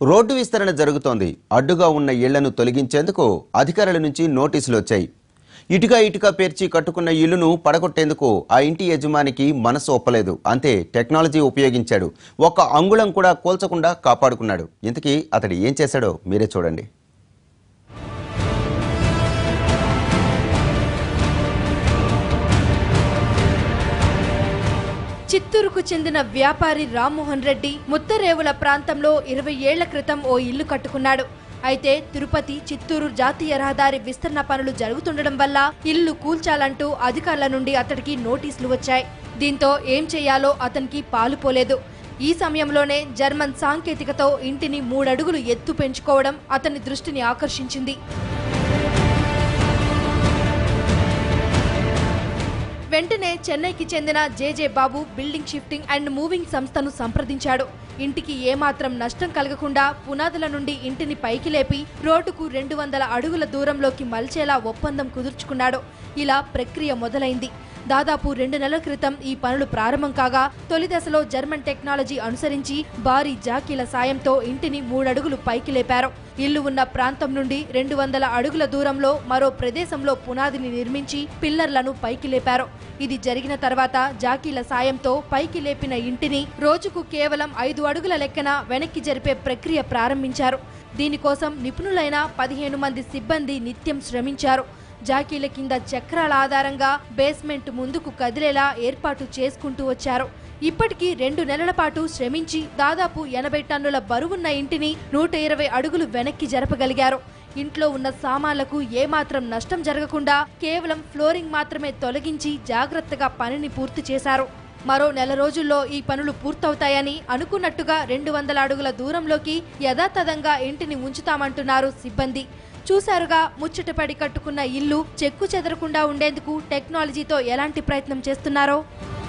road విస్తరణ జరుగుతోంది అడ్డుగా ఉన్న ఇళ్లను తొలగించేందుకు అధికారుల నుంచి నోటీసులు వచ్చాయి ఇటుక ఇటుక పేర్చి కట్టుకున్న ఇల్లును పడగొట్టేందుకు ఆ ఇంటి యజమానికి మనసు ఒప్పలేదు అంతే టెక్నాలజీ ఉపయోగించాడు ఒక్క అంగుళం కూడా కోల్చకుండా కాపాడుకున్నాడు ఇంతకీ అతడు ఏం చేశాడో మీరే చూడండి చిత్తూరుకు చెందిన వ్యాపారి రామ్మోహన్ రెడ్డి ముత్తరేవుల ప్రాంతంలో ఇరవై ఏళ్ల క్రితం ఓ ఇల్లు కట్టుకున్నాడు అయితే తిరుపతి చిత్తూరు జాతీయ రహదారి విస్తరణ పనులు జరుగుతుండడం వల్ల ఇల్లు కూల్చాలంటూ అధికారుల నుండి అతడికి నోటీసులు వచ్చాయి దీంతో ఏం చేయాలో అతనికి పాలుపోలేదు ఈ సమయంలోనే జర్మన్ సాంకేతికతో ఇంటిని మూడడుగులు ఎత్తు పెంచుకోవడం అతని దృష్టిని ఆకర్షించింది వెంటనే చెన్నైకి చెందిన JJ Babu building shifting and moving సంస్థను సంప్రదించాడు ఇంటికి ఏమాత్రం నష్టం కలగకుండా పునాదుల నుండి ఇంటిని పైకి లేపి రోడ్డుకు రెండు వందల అడుగుల దూరంలోకి మలిచేలా ఒప్పందం కుదుర్చుకున్నాడు ఇలా ప్రక్రియ మొదలైంది దాదాపు రెండు నెలల క్రితం ఈ పనులు ప్రారంభం కాగా తొలి దశలో జర్మన్ టెక్నాలజీ అనుసరించి భారీ జాకీల సాయంతో ఇంటిని మూడడుగులు పైకి లేపారు ఇల్లు ఉన్న ప్రాంతం నుండి రెండు వందల అడుగుల దూరంలో మరో ప్రదేశంలో పునాదిని నిర్మించి పిల్లర్లను పైకి లేపారు ఇది జరిగిన తర్వాత జాకీల సాయంతో పైకి లేపిన ఇంటిని రోజుకు కేవలం ఐదు అడుగుల లెక్కన వెనక్కి జరిపే ప్రక్రియ ప్రారంభించారు దీనికోసం నిపుణులైన పదిహేను మంది సిబ్బంది నిత్యం శ్రమించారు జాకీల కింద చక్రాల ఆధారంగా బేస్మెంట్ ముందుకు కదిలేలా ఏర్పాటు చేసుకుంటూ వచ్చారు ఇప్పటికీ రెండు నెలల పాటు శ్రమించి దాదాపు ఎనభై టన్నుల బరువున్న ఇంటిని నూట ఇరవై అడుగులు వెనక్కి జరపగలిగారు ఇంట్లో ఉన్న సామాన్లకు ఏమాత్రం నష్టం జరగకుండా కేవలం ఫ్లోరింగ్ మాత్రమే తొలగించి జాగ్రత్తగా పనిని పూర్తి చేశారు మరో నెల రోజుల్లో ఈ పనులు పూర్తవుతాయని అనుకున్నట్టుగా రెండు వందల అడుగుల దూరంలోకి యథాతథంగా ఇంటిని ఉంచుతామంటున్నారు సిబ్బంది చూశారుగా ముచ్చటపడి కట్టుకున్న ఇల్లు చెక్కు చెదరకుండా ఉండేందుకు టెక్నాలజీతో ఎలాంటి ప్రయత్నం చేస్తున్నారో